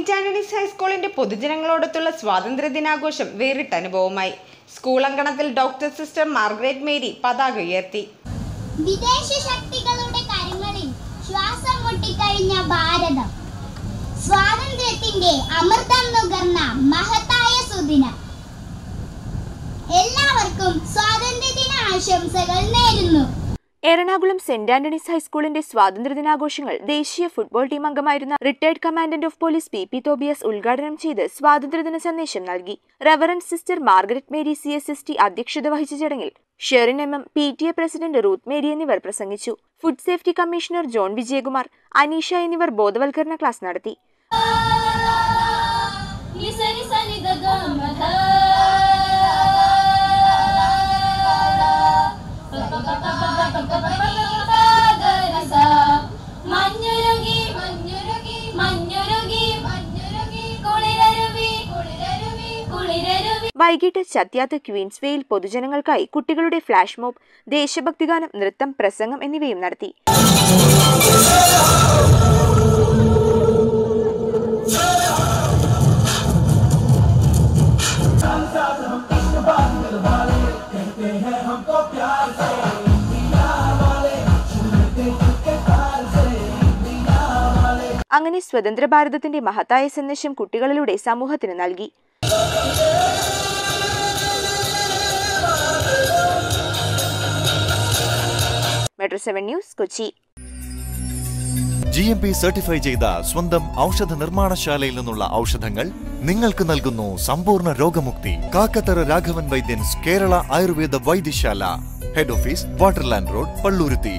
saint Antony's ഹൈസ്കൂളിന്റെ പൊതുജനങ്ങളോടൊത്തുള്ള സ്വാതന്ത്ര്യ ദിനാഘോഷം വേറിട്ട അനുഭവമായി സ്കൂൾ അങ്കണത്തിൽ ഡോക്ടർ സിസ്റ്റർ മാർഗ്രറ്റ് മേരി പതാക ഉയർത്തി വിദേശ ശക്തികളുടെ കരങ്ങളിൽ ശ്വാസം മുട്ടിക്കഴിഞ്ഞ ഭാരതം സ്വാതന്ത്ര്യത്തിന്റെ അമൃതം നുകർന്ന മഹത്തായ സുദിനം എല്ലാവർക്കും സ്വാതന്ത്ര്യദിന ആശംസകൾ നേരുന്നു എറണാകുളം സെന്റ് ആന്റണീസ് ഹൈസ്കൂളിന്റെ സ്വാതന്ത്ര്യദിനാഘോഷങ്ങൾ ദേശീയ ഫുട്ബോൾ ടീം അംഗമായിരുന്ന retired commandant of police P P Tobias ഉദ്ഘാടനം ചെയ്ത് സ്വാതന്ത്ര്യദിന സന്ദേശം നൽകി reverend sister Margaret Mary C S S T അധ്യക്ഷത വഹിച്ച ചടങ്ങിൽ Sherin M M P T A president Ruth Mary എന്നിവർ പ്രസംഗിച്ചു food safety commissioner John Vijayakumar Aneesha എന്നിവർ ബോധവൽക്കരണ ക്ലാസ് നടത്തി മഞ്ഞുരുകി മഞ്ഞുരുകി മഞ്ഞുരുകി മഞ്ഞുരുകി കുളിരരുവി കുളിരരുവി കുളിരരുവി വൈകിട്ട് ചത്യാത്ത് ക്വീൻസ്വേയിൽ പൊതുജനങ്ങൾക്കായി കുട്ടികളുടെ ഫ്ലാഷ് മോബ് ദേശഭക്തിഗാനം നൃത്തം പ്രസംഗം എന്നിവയും നടത്തി അങ്ങനെ സ്വതന്ത്ര ഭാരതത്തിന്റെ മഹത്തായ സന്ദേശം കുട്ടികളിലൂടെ സമൂഹത്തിന് നൽകി metro seven news Kochi G M P certify ചെയ്ത സ്വന്തം ഔഷധ നിർമ്മാണശാലയിൽ നിന്നുള്ള ഔഷധങ്ങൾ നിങ്ങൾക്ക് നൽകുന്നു സമ്പൂർണ്ണ രോഗമുക്തി Kakkathara Raghavan Vaidyans Kerala Ayurveda Vaidyasala head office Waterland Road Palluruthy